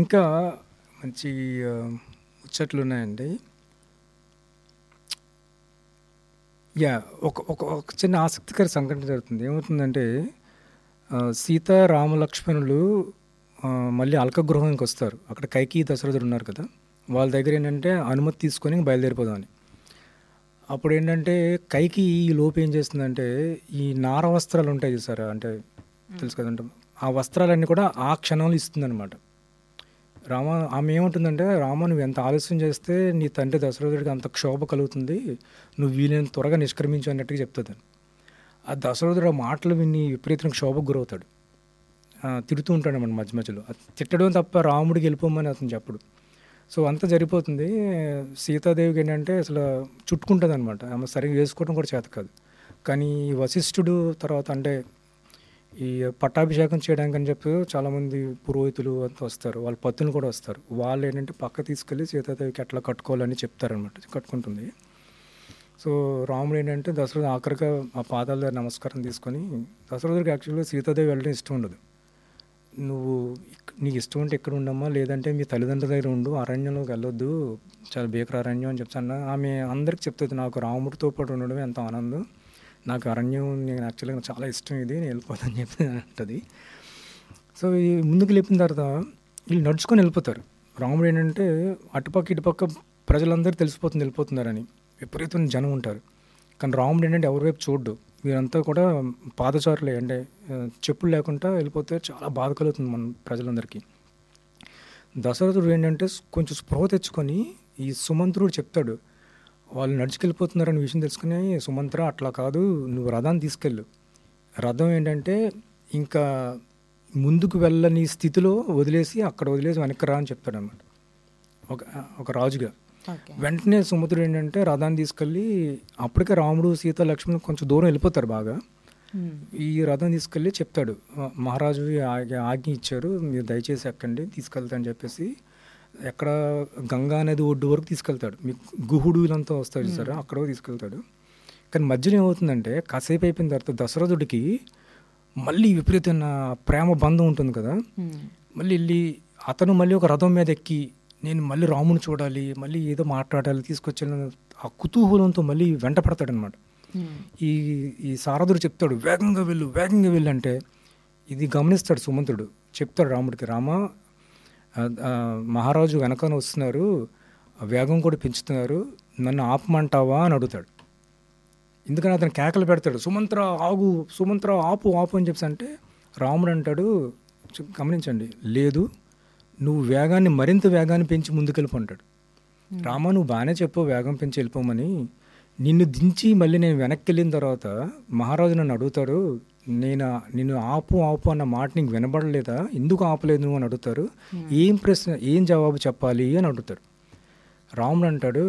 ఇంకా మంచి ఆ, ముచ్చట్లు ఉన్నాయండి యా ఒక ఒక ఒక చిన్న ఆసక్తికర సంఘటన జరుగుతుంది ఏమవుతుందంటే ఆ, సీత రామ లక్ష్మణులు ఆ, మళ్ళీ అల్కగృహానికి వస్తారు అక్కడ కైకి దశరథుడు ఉన్నారు కదా వాళ్ళ దగ్గర ఏంటంటే అనుమతి తీసుకొని బయలుదేరిపోదామని అప్పుడు ఏంటంటే కైకి ఈ లోపు ఏం చేస్తుందంటే ఈ నార వస్త్రాలు ఉంటాయి చూసారా అంటే తెలుసు కదంటే ఆ వస్త్రాలన్నీ కూడా ఆ క్షణంలో ఇస్తుందన్నమాట రామ ఆమె ఏముంటుందంటే రామ నువ్వు ఎంత ఆలస్యం చేస్తే నీ తండ్రి దశరథుడికి అంత క్షోభ కలుగుతుంది నువ్వు వీలైనంత త్వరగా నిష్క్రమించు అన్నట్టుగా చెప్తుంది ఆ దశరథుడు ఆ మాటలు విని విపరీతంగా క్షోభకు గురవుతాడు ఆ, తిడుతూ ఉంటాడు అన్నమాట మధ్య మధ్యలో అది తిట్టడం తప్ప రాముడికి వెళ్ళిపోమని అతను చెప్పడు సో అంతా జరిగిపోతుంది సీతాదేవికి ఏంటంటే అసలు చుట్టుకుంటుంది అనమాట ఆమె సరిగ్గా వేసుకోవడం కూడా చేత కాదు కానీ ఈ వశిష్ఠుడు తర్వాత అంటే ఈ పట్టాభిషేకం చేయడానికి అని చెప్పి చాలామంది పురోహితులు అంతా వస్తారు వాళ్ళ పత్తులు కూడా వస్తారు వాళ్ళు ఏంటంటే పక్క తీసుకెళ్ళి సీతాదేవికి ఎట్లా కట్టుకోవాలని చెప్తారనమాట కట్టుకుంటుంది సో రాముడు ఏంటంటే దశరథుడు ఆఖరిగా ఆ పాదాల దగ్గర నమస్కారం తీసుకొని దశరథుడికి యాక్చువల్గా సీతాదేవి వెళ్ళడం ఇష్టం ఉండదు నువ్వు ఇక్- నీకు ఇష్టం ఉంటే ఇక్కడ ఉండమ్మా లేదంటే మీ తల్లిదండ్రుల దగ్గర ఉండు అరణ్యంలోకి వెళ్ళొద్దు చాలా భీకర అరణ్యం అని చెప్తాను ఆమె అందరికి చెప్తుంది నాకు రాముడితో పాటు ఉండడం ఎంత ఆనందం నాకు అరణ్యం నేను యాక్చువల్గా నాకు చాలా ఇష్టం ఇది నేను వెళ్ళిపోతాను చెప్పి అంటది సో ఈ ముందుకు లేపిన తర్వాత వీళ్ళు నడుచుకొని వెళ్ళిపోతారు రాముడు ఏంటంటే అటుపక్క ఇటుపక్క ప్రజలందరూ తెలిసిపోతుంది వెళ్ళిపోతున్నారని విపరీతమైన జనం ఉంటారు కానీ రాముడు ఏంటంటే ఎవరి వైపు చూడ్డు వీరంతా కూడా పాదచారులే అంటే ఆ, చెప్పులు లేకుండా వెళ్ళిపోతే చాలా బాధ కలుగుతుంది మన ప్రజలందరికీ దశరథుడు ఏంటంటే కొంచెం స్పృహ తెచ్చుకొని ఈ సుమంత్రుడు చెప్తాడు వాళ్ళు నడుచుకెళ్ళిపోతున్నారని విషయం తెలుసుకుని సుమంత్ర అట్లా కాదు నువ్వు రథాన్ని తీసుకెళ్ళు రథం ఏంటంటే ఇంకా ముందుకు వెళ్ళని స్థితిలో వదిలేసి అక్కడ వదిలేసి వెనక్కి రా అని చెప్తాడు అనమాట ఒక ఒక రాజుగా ఓకే వెంటనే సుమంత్రుడు ఏంటంటే రథాన్ని తీసుకెళ్ళి అప్పటికే రాముడు సీత లక్ష్మణ్ కొంచెం దూరం వెళ్ళిపోతారు బాగా మ్మ్. ఈ రథం తీసుకెళ్ళి చెప్తాడు "ఆ, మహారాజు ఈ ఆజ్ఞ ఆజ్ఞ ఇచ్చారు మీరు దయచేసి ఎక్కండి తీసుకెళ్తా అని చెప్పేసి ఎక్కడ గంగా నది ఒడ్డు వరకు తీసుకెళ్తాడు మీకు గుహుడు వీళ్ళంతా వస్తారు చూసారా అక్కడ వరకు తీసుకెళ్తాడు కానీ మధ్యలో ఏమవుతుందంటే కాసేపు అయిపోయిన తర్వాత దశరథుడికి మళ్ళీ విపరీతమైన ప్రేమ బంధం ఉంటుంది కదా మ్మ్. మళ్ళీ వెళ్ళి అతను మళ్ళీ ఒక రథం మీద ఎక్కి నేను మళ్ళీ రాముని చూడాలి మళ్ళీ ఏదో మాట్లాడాలి తీసుకొచ్చాను ఆ కుతూహలంతో మళ్ళీ వెంట పడతాడనమాట మ్మ్. ఈ ఈ సారథుడు చెప్తాడు వేగంగా వెళ్ళు వేగంగా వెళ్ళు అంటే ఇది గమనిస్తాడు సుమంతుడు చెప్తాడు రాముడికి రామ ఆ, ఆ, మహారాజు వెనకాల వస్తున్నారు ఆ వేగం కూడా పెంచుతున్నారు నన్ను ఆపమంటావా అని అడుగుతాడు ఎందుకని అతను కేకలు పెడతాడు సుమంత్ర ఆగు సుమంత్ర ఆపు ఆపు అని చెప్పి అంటే రాముడు అంటాడు చు- గమనించండి లేదు నువ్వు వేగాన్ని మరింత వేగాన్ని పెంచి ముందుకెళ్ళిపో అంటాడు రామ నువ్వు బాగానే చెప్పు వేగం పెంచి వెళ్ళిపోమని నిన్ను దించి మళ్ళీ నేను వెనక్కి వెళ్ళిన తర్వాత మహారాజు నన్ను అడుగుతాడు నేను నిన్ను ఆపు ఆపు అన్న మాట నీకు వినబడలేదా ఎందుకు ఆపలేదు నువ్వు అని అడుగుతారు ఏం ప్రశ్న ఏం జవాబు చెప్పాలి అని అడుగుతాడు రాముడు అంటాడు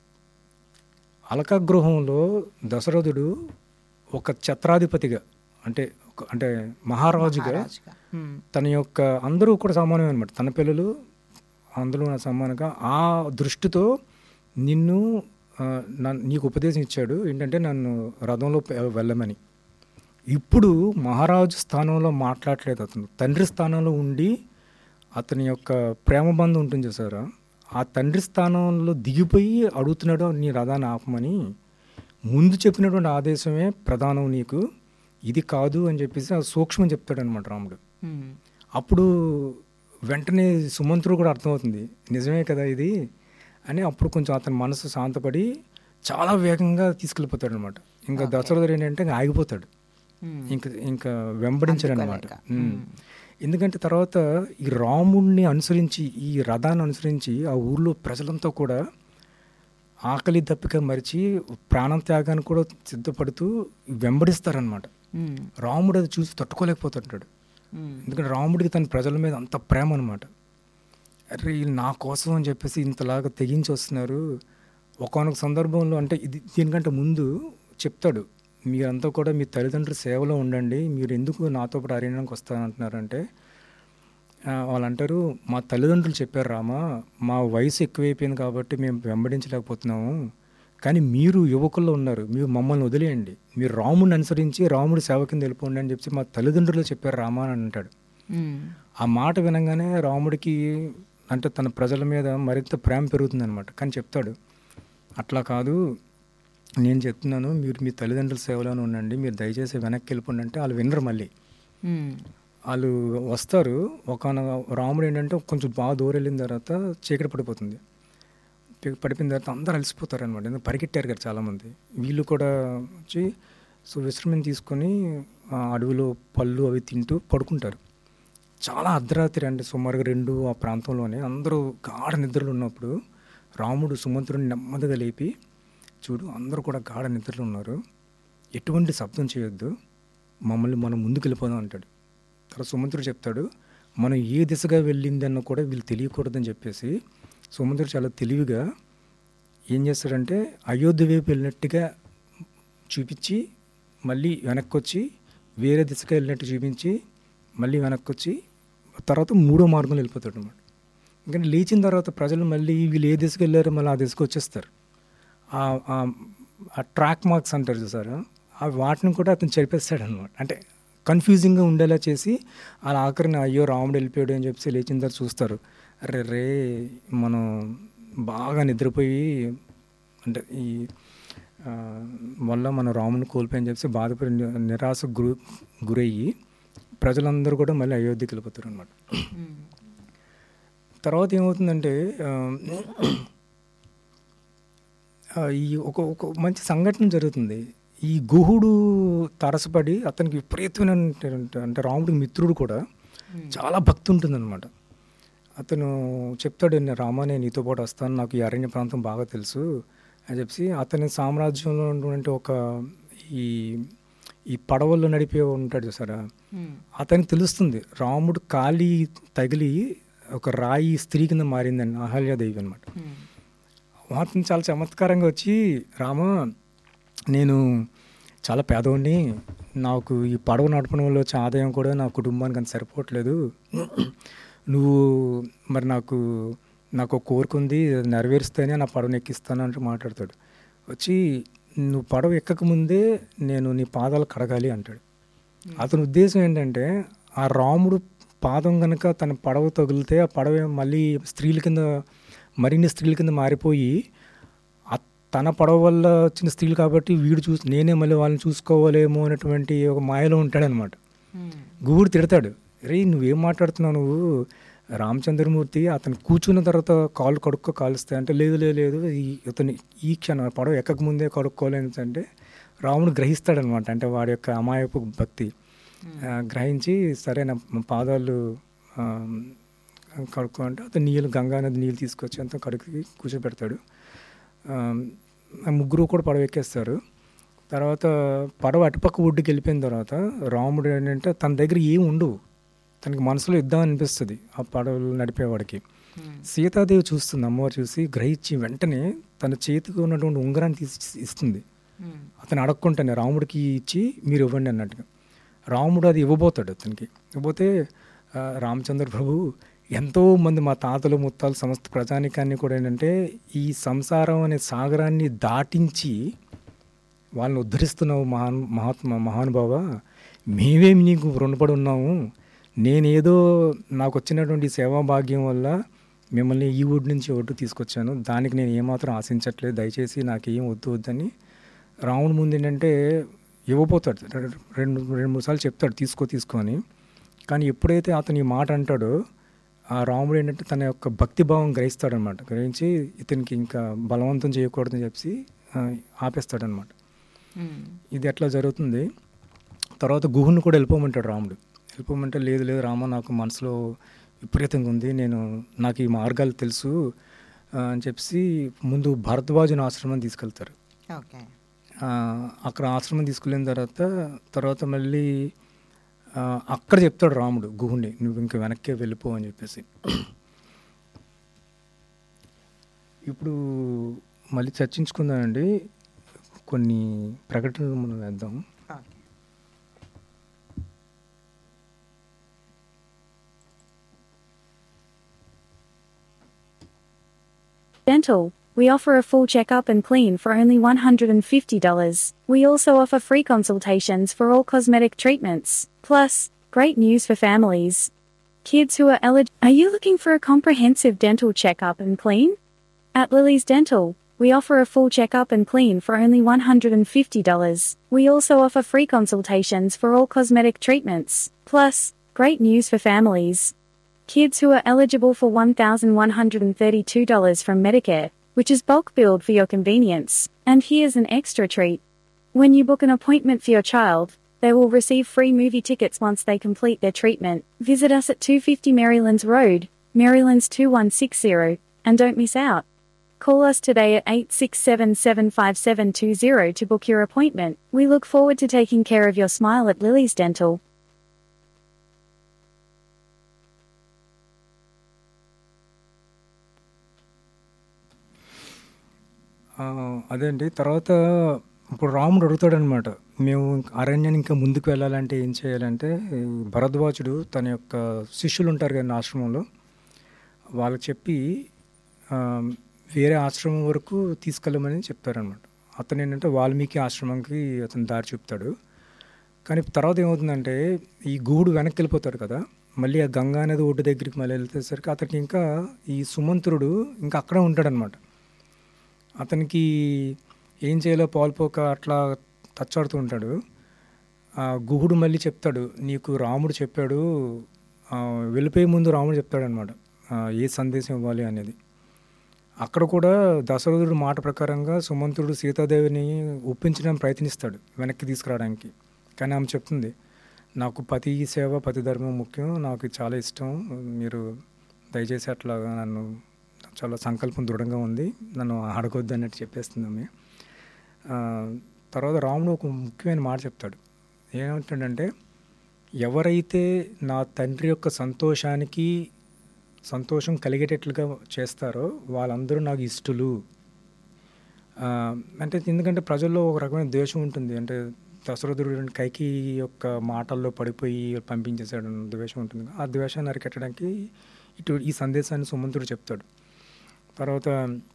అలకగృహంలో దశరథుడు ఒక ఛత్రాధిపతిగా అంటే ఒక- అంటే మహారాజుగా మహారాజుగా. మ్మ్. తన యొక్క అందరూ కూడా సమానమే అనమాట తన పిల్లలు అందరూ నా సమానంగా ఆ దృష్టితో నిన్ను ఆ, నన్- నీకు ఉపదేశం ఇచ్చాడు ఏంటంటే నన్ను రథంలో పె- వెళ్ళమని ఇప్పుడు మహారాజు స్థానంలో మాట్లాడలేదు అతను తండ్రి స్థానంలో ఉండి అతని యొక్క ప్రేమ బంధం ఉంటుంది చూసారా ఆ తండ్రి స్థానంలో దిగిపోయి అడుగుతున్నాడు నీ రథాన్ని ఆపమని ముందు చెప్పినటువంటి ఆదేశమే ప్రధానం నీకు ఇది కాదు అని చెప్పేసి ఆ సూక్ష్మం చెప్తాడు అనమాట రాముడు మ్మ్. అప్పుడు వెంటనే సుమంత్రుడు కూడా అర్థమవుతుంది నిజమే కదా ఇది అని అప్పుడు కొంచెం అతని మనసు శాంతపడి చాలా వేగంగా తీసుకెళ్ళిపోతాడు అనమాట ఇంకా దశరథుడు ఏంటంటే ఇంకా ఆగిపోతాడు మ్మ్. ఇంకా ఇంకా వెంబడించాడు అనమాట అందుకోలేక. ఎందుకంటే తర్వాత ఈ రాముడిని అనుసరించి ఈ రథాన్ని అనుసరించి ఆ ఊర్లో ప్రజలంతా కూడా ఆకలి దప్పిక మరిచి ప్రాణం త్యాగాన్ని కూడా సిద్ధపడుతూ వెంబడిస్తారనమాట మ్మ్. రాముడు అది చూసి తట్టుకోలేకపోతుంటాడు మ్మ్. ఎందుకంటే రాముడికి తన ప్రజల మీద అంత ప్రేమ అనమాట అరే వీళ్ళు నా కోసం అని చెప్పేసి ఇంతలాగా తెగించి వస్తున్నారు ఒకనొక సందర్భంలో అంటే ఇది దీనికంటే ముందు చెప్తాడు మీరంతా కూడా మీ తల్లిదండ్రుల సేవలో ఉండండి మీరు ఎందుకు నాతో పాటు అరణ్యానికి వస్తానంటున్నారంటే ఆ, వాళ్ళు అంటారు మా తల్లిదండ్రులు చెప్పారు రామా మా వయసు ఎక్కువైపోయింది కాబట్టి మేము వెంబడించలేకపోతున్నాము కానీ మీరు యువకుల్లో ఉన్నారు మీరు మమ్మల్ని వదిలేయండి మీరు రాముడిని అనుసరించి రాముడి సేవ కింద వెళ్ళిపోండి అని చెప్పి మా తల్లిదండ్రులు చెప్పారు రామా అని అంటాడు మ్మ్. ఆ మాట వినంగానే రాముడికి అంటే తన ప్రజల మీద మరింత ప్రేమ పెరుగుతుంది అనమాట కానీ చెప్తాడు అట్లా కాదు నేను చెప్తున్నాను మీరు మీ తల్లిదండ్రుల సేవలోనే ఉండండి మీరు దయచేసి వెనక్కి వెళ్ళిపోండి అంటే వాళ్ళు వినరు మళ్ళీ ఉమ్, వాళ్ళు వస్తారు ఒక రాముడు ఏంటంటే కొంచెం బాగా దూరం వెళ్ళిన తర్వాత చీకటి పడిపోతుంది పి- పడిపోయిన తర్వాత అందరూ అలసిపోతారు అనమాట ఎందుకంటే పరిగెట్టారు కదా చాలామంది వీళ్ళు కూడా వచ్చి సో విశ్రమం తీసుకొని ఆ అడవిలో పళ్ళు అవి తింటూ పడుకుంటారు చాలా అర్ధరాత్రి అంటే సుమారుగా రెండు ఆ ప్రాంతంలోనే అందరూ గాఢ నిద్రలో ఉన్నప్పుడు రాముడు సుమంత్రుడిని నెమ్మదిగా లేపి చూడు అందరూ కూడా గాఢ నిద్రలో ఉన్నారు ఎటువంటి శబ్దం చేయొద్దు మమ్మల్ని మనం ముందుకు వెళ్ళిపోదాం అంటాడు తర్వాత సుమంత్రుడు చెప్తాడు మనం ఏ దిశగా వెళ్ళిందన్న కూడా వీళ్ళు తెలియకూడదని చెప్పేసి సుమంత్రుడు చాలా తెలివిగా ఏం చేస్తాడంటే అయోధ్య వైపు వెళ్ళినట్టుగా చూపించి మళ్ళీ వెనక్కి వచ్చి వేరే దిశగా వెళ్ళినట్టు చూపించి మళ్ళీ వెనక్కి వచ్చి తర్వాత మూడో మార్గంలో వెళ్ళిపోతాడు అనమాట ఎందుకంటే లేచిన తర్వాత ప్రజలు మళ్ళీ వీళ్ళు ఏ దిశకు వెళ్ళారో మళ్ళీ ఆ దిశకు వచ్చేస్తారు ఆ- ఆ- ఆ ట్రాక్ మార్క్స్ అంటారు చూసారా ఆ వాటిని కూడా అతను చెరిపేస్తాడు అనమాట అంటే కన్ఫ్యూజింగ్గా ఉండేలా చేసి అలా ఆఖరిని అయ్యో రాముడు వెళ్ళిపోయాడు అని చెప్పి లేచిన తర్వాత చూస్తారు అరే రే మనం బాగా నిద్రపోయి అంటే ఈ ఆ, వల్ల మనం రాముని కోల్పోయని చెప్పి బాధపడి ని- నిరాశకు గురి గురయ్యి ప్రజలందరూ కూడా మళ్ళీ అయోధ్యకి వెళ్ళిపోతారు అనమాట ఉమ్, తర్వాత ఏమవుతుందంటే ఆ, ఆ, ఈ ఒక ఒక మంచి సంఘటన జరుగుతుంది ఈ గుహుడు తరసపడి అతనికి విపరీతమైన అంటే రాముడికి మిత్రుడు కూడా చాలా భక్తి ఉంటుందన్నమాట అతను చెప్తాడు నేను రామా నేను నీతో పాటు వస్తాను నాకు ఈ అరణ్య ప్రాంతం బాగా తెలుసు అని చెప్పి అతని సామ్రాజ్యంలో ఉన్నటువంటి ఒక ఈ ఈ పడవల్లో నడిపే ఉంటాడు చూసారా ఉమ్, అతనికి తెలుస్తుంది రాముడు కాలి తగిలి ఒక రాయి స్త్రీ కింద మారిందని అహల్యాదేవి అనమాట ఉమ్, అతను చాలా చమత్కారంగా వచ్చి రామ నేను చాలా పేదవాడిని నాకు ఈ పడవ నడపడం వల్ల వచ్చే ఆదాయం కూడా నా కుటుంబానికి అంత సరిపోవట్లేదు నువ్వు మరి నాకు నాకు ఒక కోరిక ఉంది అది నెరవేరుస్తేనే నా పడవని ఎక్కిస్తాను అంటూ మాట్లాడతాడు వచ్చి నువ్వు పడవ ఎక్కక ముందే నేను నీ పాదాలు కడగాలి అంటాడు అతని ఉద్దేశం ఏంటంటే ఆ రాముడు పాదం గనక తన పడవ తగిలితే ఆ పడవ మళ్ళీ స్త్రీల కింద మరిన్ని స్త్రీల కింద మారిపోయి ఆ- తన పడవ వల్ల వచ్చిన స్త్రీలు కాబట్టి వీడు చూసి నేనే మళ్ళీ వాళ్ళని చూసుకోవాలేమో అనేటువంటి ఒక మాయలో ఉంటాడనమాట ఉమ్, గుహుడు తిడతాడు రే నువ్వేం మాట్లాడుతున్నావు నువ్వు రామచంద్రమూర్తి అతను కూర్చున్న తర్వాత కాళ్ళు కడుక్కో కాలుస్తాయి అంటే లేదు లేదు లేదు ఈ ఇతను ఈ క్షణం పడవ ఎక్కక ముందే కడుక్కోలేని అంటే రాముడు గ్రహిస్తాడనమాట అంటే వాడి యొక్క అమాయపు భక్తి ఆ, గ్రహించి సరే నా పాదాలు ఆ, కడుక్కో అంటే అతను నీళ్ళు గంగా నది నీళ్ళు తీసుకొచ్చి అంతా కడుక్కి కూర్చోబెడతాడు ఆ, ఆ ముగ్గురు కూడా పడవ ఎక్కేస్తారు తర్వాత పడవ అటుపక్క ఒడ్డుకి వెళ్ళిపోయిన తర్వాత రాముడు ఏంటంటే తన దగ్గర ఏం ఉండవు తనకి మనసులో ఇద్దాం అనిపిస్తుంది ఆ పడవలు నడిపేవాడికి ఉమ్, సీతాదేవి చూస్తుంది అమ్మవారు చూసి గ్రహించి వెంటనే తన చేతికి ఉన్నటువంటి ఉంగరాన్ని తీసి ఇస్తుంది ఉమ్, అతను అడగకుండానే రాముడికి ఇచ్చి మీరు ఇవ్వండి అన్నట్టుగా రాముడు అది ఇవ్వబోతాడు అతనికి ఇవ్వబోతే ఆ, రామచంద్ర ప్రభు ఎంతో మంది మా తాతలు ముత్తాలు సమస్త ప్రజానికాన్ని కూడా ఏంటంటే ఈ సంసారం అనే సాగరాన్ని దాటించి వాళ్ళని ఉద్ధరిస్తున్నావు మహాన్ మహాత్మ మహానుభావ మేమేమి నీకు రుణపడి ఉన్నాము నేనేదో నాకు వచ్చినటువంటి సేవా భాగ్యం వల్ల మిమ్మల్ని ఈ ఒడ్డు నుంచి ఒడ్డు తీసుకొచ్చాను దానికి నేను ఏమాత్రం ఆశించట్లేదు దయచేసి నాకేం వద్దు వద్దని రాముడు ముందు ఏంటంటే ఇవ్వబోతాడు రె- రెండు రెండు మూడు సార్లు చెప్తాడు తీసుకో తీసుకో అని కానీ ఎప్పుడైతే అతను ఈ మాట అంటాడో ఆ రాముడు ఏంటంటే తన యొక్క భక్తి భావం గ్రహిస్తాడనమాట గ్రహించి ఇతనికి ఇంకా బలవంతం చేయకూడదని చెప్పి ఆ, ఆపేస్తాడనమాట ఉమ్, ఇది ఎట్లా జరుగుతుంది తర్వాత గుహుని కూడా వెళ్ళిపోమంటాడు రాముడు వెళ్ళిపోమంటే లేదు లేదు రామ నాకు మనసులో విపరీతంగా ఉంది నేను నాకు ఈ మార్గాలు తెలుసు ఆ, అని చెప్పి ముందు భరద్వాజుని ఆశ్రమం తీసుకెళ్తారు ఓకే ఆ, అక్కడ ఆశ్రమం తీసుకెళ్ళిన తర్వాత తర్వాత మళ్ళీ ఆ, అక్కడ చెప్తాడు రాముడు గుహుని నువ్వు ఇంక వెనక్కే వెళ్ళిపో అని చెప్పేసి ఇప్పుడు మళ్ళీ చర్చించుకుందామండి కొన్ని ప్రకటనలు మనం వేద్దాం okay Dental. We offer a full checkup and clean for only $150. We also offer free consultations for all cosmetic treatments. Plus, great news for families. Kids who are eligible. Are you looking for a comprehensive dental checkup and clean? At Lily's Dental, we offer a full checkup and clean for only $150. We also offer free consultations for all cosmetic treatments. Plus, great news for families. Kids who are eligible for $1,132 from Medicare, which is bulk billed for your convenience. And here's an extra treat. When you book an appointment for your child, they will receive free movie tickets once they complete their treatment. Visit us at 250 Marylands Road, Marylands 2160, and don't miss out. Call us today at 867 75720 to book your appointment. We look forward to taking care of your smile at Lily's Dental. ఆ, అదే అండి తర్వాత ఇప్పుడు రాముడు అడుగుతాడనమాట మేము అరణ్యాన్ని ఇంకా ముందుకు వెళ్ళాలంటే ఏం చేయాలంటే ఈ భరద్వాజుడు తన యొక్క శిష్యులు ఉంటారు కదా ఆశ్రమంలో వాళ్ళకి చెప్పి ఆ, వేరే ఆశ్రమం వరకు తీసుకెళ్ళమని చెప్తారనమాట అతను ఏంటంటే వాల్మీకి ఆశ్రమంకి అతను దారి చూపుతాడు కానీ తర్వాత ఏమవుతుందంటే ఈ గూడు వెనక్కి వెళ్ళిపోతాడు కదా మళ్ళీ ఆ గంగా నది ఒడ్డు దగ్గరికి మళ్ళీ వెళ్తేసరికి అతనికి ఇంకా ఈ సుమంత్రుడు ఇంకా అక్కడే ఉంటాడనమాట అతనికి ఏం చేయాలో పాల్పోక అట్లా తచ్చాడుతూ ఉంటాడు ఆ గుహుడు మళ్ళీ చెప్తాడు నీకు రాముడు చెప్పాడు ఆ, వెళ్ళిపోయే ముందు రాముడు చెప్తాడు అనమాట ఏ సందేశం ఇవ్వాలి అనేది అక్కడ కూడా దశరథుడు మాట ప్రకారంగా సుమంతుడు సీతాదేవిని ఒప్పించడానికి ప్రయత్నిస్తాడు వెనక్కి తీసుకురావడానికి కానీ ఆమె చెప్తుంది నాకు పతి సేవ పతి ధర్మం ముఖ్యం నాకు ఇది చాలా ఇష్టం మీరు దయచేసి అట్లా నన్ను చాలా సంకల్పం దృఢంగా ఉంది నన్ను అడగొద్దు అన్నట్టు చెప్పేస్తుంది ఆమె ఆ, తర్వాత రాముడు ఒక ముఖ్యమైన మాట చెప్తాడు ఏమంటాడంటే ఎవరైతే నా తండ్రి యొక్క సంతోషానికి సంతోషం కలిగేటట్లుగా చేస్తారో వాళ్ళందరూ నాకు ఇష్టలు ఆ, అంటే ఎందుకంటే ప్రజల్లో ఒక రకమైన ద్వేషం ఉంటుంది అంటే దశరథుడు కైకి యొక్క మాటల్లో పడిపోయి పంపించేశాడు అన్న ద్వేషం ఉంటుంది ఆ ద్వేషాన్ని అరికట్టడానికి ఇటు ఈ సందేశాన్ని సుమంతుడు చెప్తాడు తర్వాత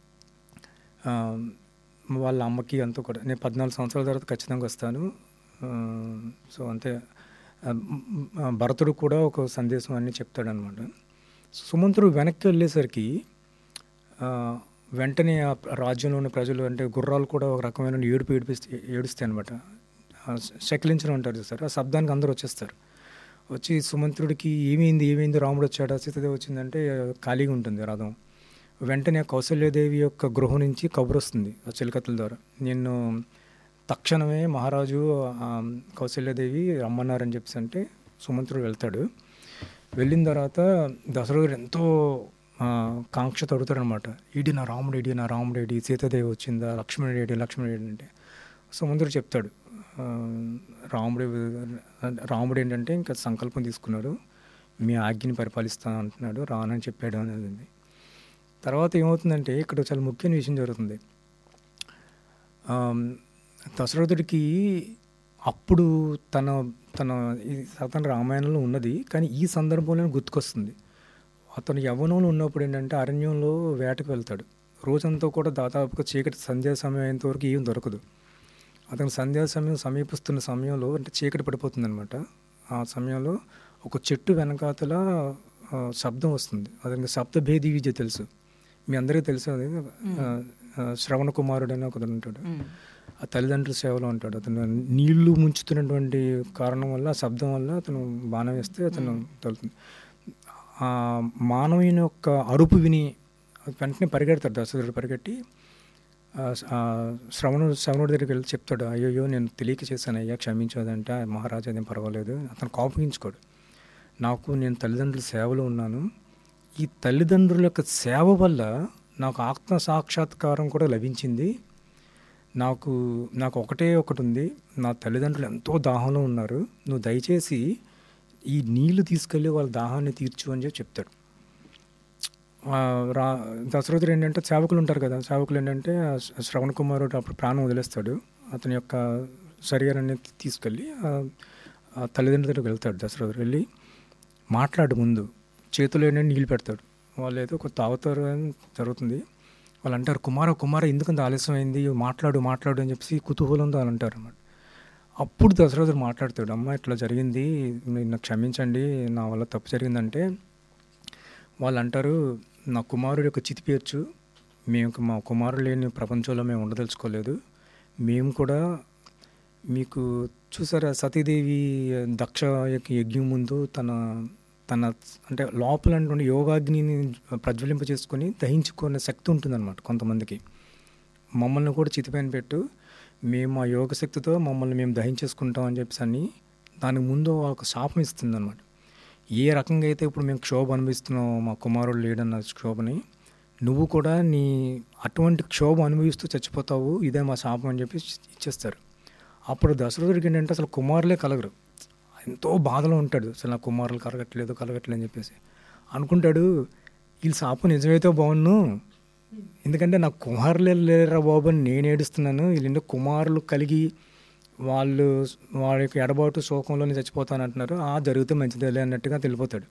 ఆ, వాళ్ళ అమ్మకి అంతా కూడా నేను పద్నాలుగు సంవత్సరాల తర్వాత ఖచ్చితంగా వస్తాను ఆ, సో అంతే ఆ, ఆ, భరతుడు కూడా ఒక సందేశం అన్ని చెప్తాడనమాట సుమంతుడు వెనక్కి వెళ్ళేసరికి ఆ, వెంటనే ఆ రాజ్యంలో ఉన్న ప్రజలు అంటే గుర్రాలు కూడా ఒక రకమైన ఏడుపు ఏడిపిస్తే ఏడుస్తాయి అనమాట శకిలించడం అంటారు చూస్తారు ఆ శబ్దానికి అందరూ వచ్చేస్తారు వచ్చి సుమంత్రుడికి ఏమైంది ఏమైంది రాముడు వచ్చాడా సీతాదేవి వచ్చిందంటే ఖాళీగా ఉంటుంది రథం వెంటనే కౌశల్యదేవి యొక్క గృహం నుంచి కబురు వస్తుంది ఆ చిలకత్తల ద్వారా నేను తక్షణమే మహారాజు ఆ, కౌశల్యదేవి రమ్మన్నారని చెప్పేసి అంటే సుమంత్రుడు వెళ్తాడు వెళ్ళిన తర్వాత దశరథుడు ఎంతో ఆ, కాంక్షతో అడుగుతాడనమాట ఇడి నా రాముడు ఇడి నా రాముడు ఇడి సీతాదేవి వచ్చిందా లక్ష్మణుడు ఏడి లక్ష్మణుడు ఏడి అంటే సుమంత్రుడు చెప్తాడు ఆ, రాముడు రాముడు ఏంటంటే ఇంకా సంకల్పం తీసుకున్నాడు మీ ఆజ్ఞని పరిపాలిస్తాను అంటున్నాడు రానని చెప్పాడు అనేది ఉంది. తర్వాత ఏమవుతుందంటే ఇక్కడ చాలా ముఖ్యమైన విషయం జరుగుతుంది ఆమ్, దశరథుడికి అప్పుడు తన తన ఈ సతన రామాయణంలో ఉన్నది కానీ ఈ సందర్భంలో గుర్తుకొస్తుంది అతను యవ్వనంలో ఉన్నప్పుడు ఏంటంటే అరణ్యంలో వేటకు వెళ్తాడు రోజంతా కూడా దాదాపుగా చీకటి సంధ్యా సమయం అయ్యేంత వరకు ఏం దొరకదు అతను సంధ్యా సమయం సమీపిస్తున్న సమయంలో అంటే చీకటి పడిపోతుందన్నమాట ఆ సమయంలో ఒక చెట్టు వెనకాతల ఆ, శబ్దం వస్తుంది అతనికి శబ్దభేది విద్య తెలుసు మీ అందరికీ తెలుసు అది ఆ, ఆ, శ్రవణ కుమారుడు అని ఒకడు ఉంటాడు ఆ తల్లిదండ్రుల సేవలో ఉంటాడు అతను నీళ్లు ముంచుతున్నటువంటి కారణం వల్ల ఆ శబ్దం వల్ల అతను బాణం వేస్తే అతను తగులుతుంది ఆ మానవుని యొక్క అరుపు విని వెంటనే పరిగెడతాడు దశరథుడు పరిగెట్టి ఆ, ఆ శ్రవణుడు శ్రవణుడి దగ్గరికి వెళ్ళి చెప్తాడు అయ్యో నేను తెలియక చేశాను అయ్యా క్షమించదంటే మహారాజా అదేం పర్వాలేదు అతను కోపగించుకోడు నాకు నేను తల్లిదండ్రుల సేవలో ఉన్నాను ఈ తల్లిదండ్రుల యొక్క సేవ వల్ల నాకు ఆత్మ సాక్షాత్కారం కూడా లభించింది నాకు నాకు ఒకటే ఒకటి ఉంది నా తల్లిదండ్రులు ఎంతో దాహంలో ఉన్నారు నువ్వు దయచేసి ఈ నీళ్లు తీసుకెళ్ళి వాళ్ళ దాహాన్ని తీర్చు అని చెప్పి చెప్తాడు ఆ, రా దశరథుడు ఏంటంటే సేవకులు ఉంటారు కదా సేవకులు ఏంటంటే ఆ శ్ర- శ్రవణ కుమారుడు అప్పుడు ప్రాణం వదిలేస్తాడు అతని యొక్క శరీరాన్ని తీసుకెళ్ళి ఆ, ఆ తల్లిదండ్రుల దగ్గరికి వెళ్తాడు దశరథుడు వెళ్ళి మాట్లాడు ముందు చేతిలో ఏంటంటే నీళ్ళు పెడతాడు వాళ్ళు ఏదో ఒక తాగుతారు అని జరుగుతుంది వాళ్ళు అంటారు కుమార కుమార ఎందుకంత ఆలస్యం అయింది మాట్లాడు మాట్లాడు అని చెప్పేసి కుతూహలంతో వాళ్ళు అంటారు అన్నమాట అప్పుడు దశరథుడు మాట్లాడతాడు అమ్మ ఇట్లా జరిగింది మీరు నాకు క్షమించండి నా వల్ల తప్పు జరిగిందంటే వాళ్ళు అంటారు నా కుమారుడు యొక్క చితి పేర్చు మేము మా కుమారుడు లేని ప్రపంచంలో మేము ఉండదలుచుకోలేదు మేము కూడా మీకు చూసారా సతీదేవి దక్ష యొక్క యజ్ఞం ముందు తన తన అంటే లోపల ఉన్నటువంటి యోగాగ్నిని ప్రజ్వలింప చేసుకొని దహించుకునే శక్తి ఉంటుందన్నమాట కొంతమందికి మమ్మల్ని కూడా చితిపైన పెట్టు మేము ఆ యోగ శక్తితో మమ్మల్ని మేము దహించేసుకుంటాం అని చెప్పేసి అని దానికి ముందు ఒక శాపం ఇస్తుంది అనమాట ఏ రకంగా అయితే ఇప్పుడు మేము క్షోభ అనుభవిస్తున్నాం మా కుమారుడు లేడన్న క్షోభని నువ్వు కూడా నీ అటువంటి క్షోభ అనుభవిస్తూ చచ్చిపోతావు ఇదే మా శాపం అని చెప్పి ఇచ్చేస్తారు అప్పుడు దశరథుడికి ఏంటంటే అసలు కుమారులే కలగరు ఎంతో బాధలో ఉంటాడు అసలు నా కుమారులు కలగట్లేదు కలగట్లేదు అని చెప్పేసి అనుకుంటాడు వీళ్ళ శాపం నిజమైతే బాగున్ను ఎందుకంటే నా కుమారులే లేరా బాబు అని నేను ఏడుస్తున్నాను వీళ్ళంటే కుమారులు కలిగి వాళ్ళు వాళ్ళ యొక్క ఎడబాటు శోకంలోనే చచ్చిపోతాను అంటున్నారు ఆ జరిగితే మంచిదేలే అన్నట్టుగా తెలిపోతాడు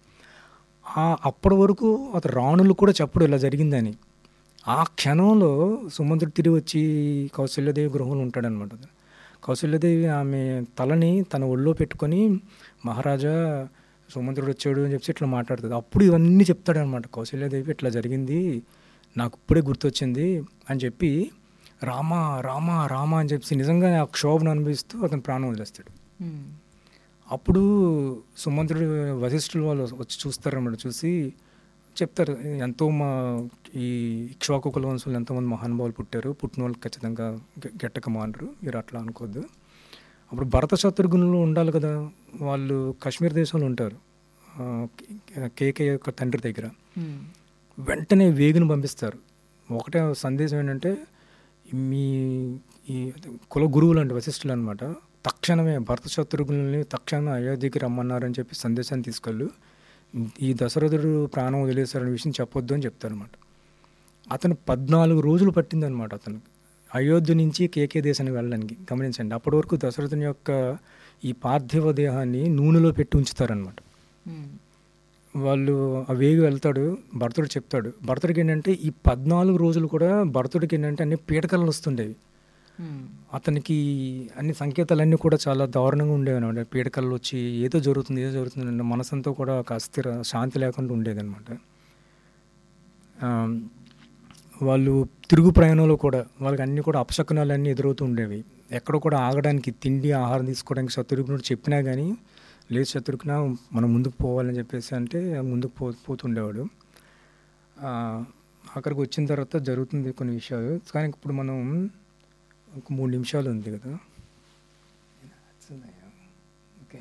ఆ అప్పటి వరకు అతను రాణులు కూడా చెప్పడు ఇలా జరిగిందని ఆ క్షణంలో సుమంతుడు తిరిగి వచ్చి కౌశల్యదేవి గృహంలో ఉంటాడనమాట కౌశల్యదేవి ఆమె తలని తన ఒళ్ళో పెట్టుకొని మహారాజా సుమంతుడు వచ్చాడు అని చెప్పి ఇట్లా మాట్లాడుతుంది అప్పుడు ఇవన్నీ చెప్తాడనమాట కౌశల్యదేవి ఇట్లా జరిగింది నాకు ఇప్పుడే గుర్తొచ్చింది అని చెప్పి రామా రామా రామా అని చెప్పి నిజంగా ఆ క్షోభను అనుభవిస్తూ అతను ప్రాణం వదిలేస్తాడు అప్పుడు సుమంతుడు వశిష్ఠులు వాళ్ళు వచ్చి చూస్తారన్నమాట చూసి చెప్తారు ఎంతో మా ఈ ఇక్ష్వాకు కుల వంశంలో ఎంతోమంది మహానుభావులు పుట్టారు పుట్టిన వాళ్ళు ఖచ్చితంగా గె- గెట్టక మానరు మీరు అట్లా అనుకోవద్దు అప్పుడు భరత శత్రుఘ్నులు ఉండాలి కదా వాళ్ళు కాశ్మీర్ దేశంలో ఉంటారు ఆ, కే- కేకే యొక్క తండ్రి దగ్గర వెంటనే వేగును పంపిస్తారు ఒకటే సందేశం ఏంటంటే మీ ఈ కుల గురువులు అంటే వశిష్ఠులు అనమాట తక్షణమే భరత శత్రుఘ్నుల్ని తక్షణమే అయోధ్యకి రమ్మన్నారని చెప్పి సందేశాన్ని తీసుకెళ్ళు ఈ దశరథుడు ప్రాణం వదిలేశారనే విషయం చెప్పొద్దు అని చెప్తారనమాట అతను పద్నాలుగు రోజులు పట్టిందనమాట అతను అయోధ్య నుంచి కేకే దేశానికి వెళ్ళడానికి గమనించండి అప్పటి వరకు దశరథుని యొక్క ఈ పార్థివ దేహాన్ని నూనెలో పెట్టి ఉంచుతారనమాట వాళ్ళు ఆ వేగి వెళ్తాడు భరతుడు చెప్తాడు భరతుడికి ఏంటంటే ఈ పద్నాలుగు రోజులు కూడా భరతుడికి ఏంటంటే అన్ని పీడకలు వస్తుండేవి అతనికి అన్ని సంకేతాలన్నీ కూడా చాలా దారుణంగా ఉండేవి అనమాట పీడకలు వచ్చి ఏదో జరుగుతుంది ఏదో జరుగుతుంది అన్న మనసంతా కూడా ఒక అస్థిర శాంతి లేకుండా ఉండేది అనమాట వాళ్ళు తిరుగు ప్రయాణంలో కూడా వాళ్ళకి అన్నీ కూడా అపశకునాలు అన్నీ ఎదురవుతూ ఉండేవి ఎక్కడ కూడా ఆగడానికి తిండి ఆహారం తీసుకోవడానికి శత్రుఘ్నుడు చెప్పినా కానీ లేదు శత్రుఘ్న మనం ముందుకు పోవాలని చెప్పేసి అంటే ముందుకు పో పోతుండేవాడు ఆ, అక్కడికి వచ్చిన తర్వాత జరుగుతుంది కొన్ని విషయాలు కానీ ఇప్పుడు మనం ఒక మూడు నిమిషాలు ఉంది కదా ఓకే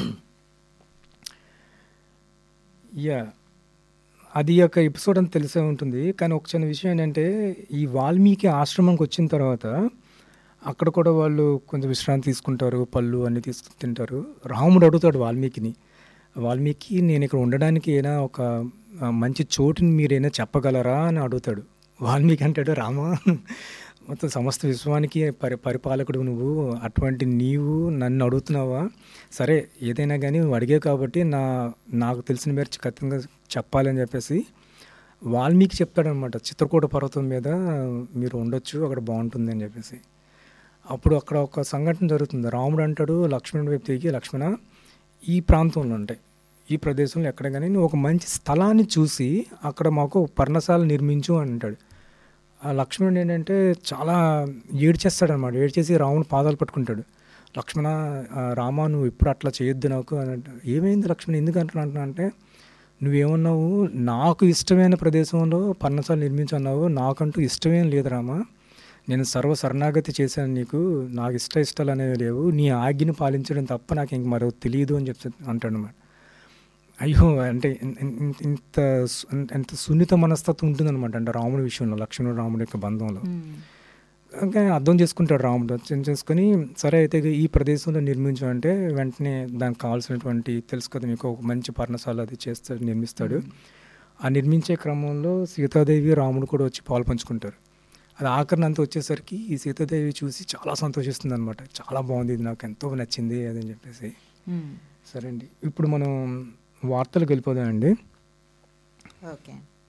యా అది యొక్క ఎపిసోడ్ అని తెలిసే ఉంటుంది కానీ ఒక చిన్న విషయం ఏంటంటే ఈ వాల్మీకి ఆశ్రమంకి వచ్చిన తర్వాత అక్కడ కూడా వాళ్ళు కొంచెం విశ్రాంతి తీసుకుంటారు పళ్ళు అన్నీ తీసుకు తింటారు రాముడు అడుగుతాడు వాల్మీకిని వాల్మీకి నేను ఇక్కడ ఉండడానికి ఏనా ఒక ఆ, మంచి చోటుని మీరైనా చెప్పగలరా అని అడుగుతాడు వాల్మీకి అంటాడు రామా మొత్తం సమస్త విశ్వానికి పరి పరిపాలకుడు నువ్వు అటువంటి నీవు నన్ను అడుగుతున్నావా సరే ఏదైనా కానీ నువ్వు అడిగావు కాబట్టి నా నాకు తెలిసిన మేర ఖచ్చితంగా చెప్పాలని చెప్పేసి వాల్మీకి చెప్తాడనమాట చిత్రకూట పర్వతం మీద మీరు ఉండొచ్చు అక్కడ బాగుంటుంది అని చెప్పేసి అప్పుడు అక్కడ ఒక సంఘటన జరుగుతుంది రాముడు అంటాడు లక్ష్మణుడి వైపు తిరిగి లక్ష్మణ ఈ ప్రాంతంలో ఉంటాయి ఈ ప్రదేశంలో ఎక్కడ కానీ నువ్వు ఒక మంచి స్థలాన్ని చూసి అక్కడ మాకు పర్ణశాల నిర్మించు అని అంటాడు ఆ లక్ష్మణుడు ఏంటంటే చాలా ఏడ్చేస్తాడు అనమాట ఏడ్చేసి రాముడు పాదాలు పట్టుకుంటాడు లక్ష్మణ ఆ, రామా నువ్వు ఇప్పుడు అట్లా చేయొద్దు నాకు అని అంటాడు ఏమైంది లక్ష్మణ ఎందుకు అంటున్నా అంటే నువ్వేమన్నావు నాకు ఇష్టమైన ప్రదేశంలో పర్ణశాల నిర్మించన్నావు నాకంటూ ఇష్టమేం లేదు రామా నేను సర్వ శరణాగతి చేశాను నీకు నాకు ఇష్ట ఇష్టాలు అనేవి లేవు నీ ఆజ్ఞను పాలించడం తప్ప నాకు ఇంక మరో తెలియదు అని చెప్తే అంటాడు అనమాట అయ్యో అంటే ఇన్- ఇన్- ఇన్- ఇంత సు- ఎంత సున్నిత మనస్తత్వం ఉంటుందన్నమాట అంటే రాముడి విషయంలో లక్ష్మణుడు రాముడి యొక్క బంధంలో ఇంకా అర్థం చేసుకుంటాడు రాముడు అర్థం చేసుకొని సరే అయితే ఈ ప్రదేశంలో నిర్మించాలంటే వెంటనే దానికి కావాల్సినటువంటి తెలుసు కదా మీకు ఒక మంచి పర్ణశాల అది చేస్తాడు నిర్మిస్తాడు ఆ నిర్మించే క్రమంలో సీతాదేవి రాముడు కూడా వచ్చి పాలు పంచుకుంటారు అది ఆఖరిని అంతా వచ్చేసరికి ఈ సీతాదేవి చూసి చాలా సంతోషిస్తుంది అనమాట చాలా బాగుంది ఇది నాకు ఎంతో నచ్చింది అది అని చెప్పేసి సరే అండి ఇప్పుడు మనం వార్తలకు వెళ్ళిపోదామండి ఓకే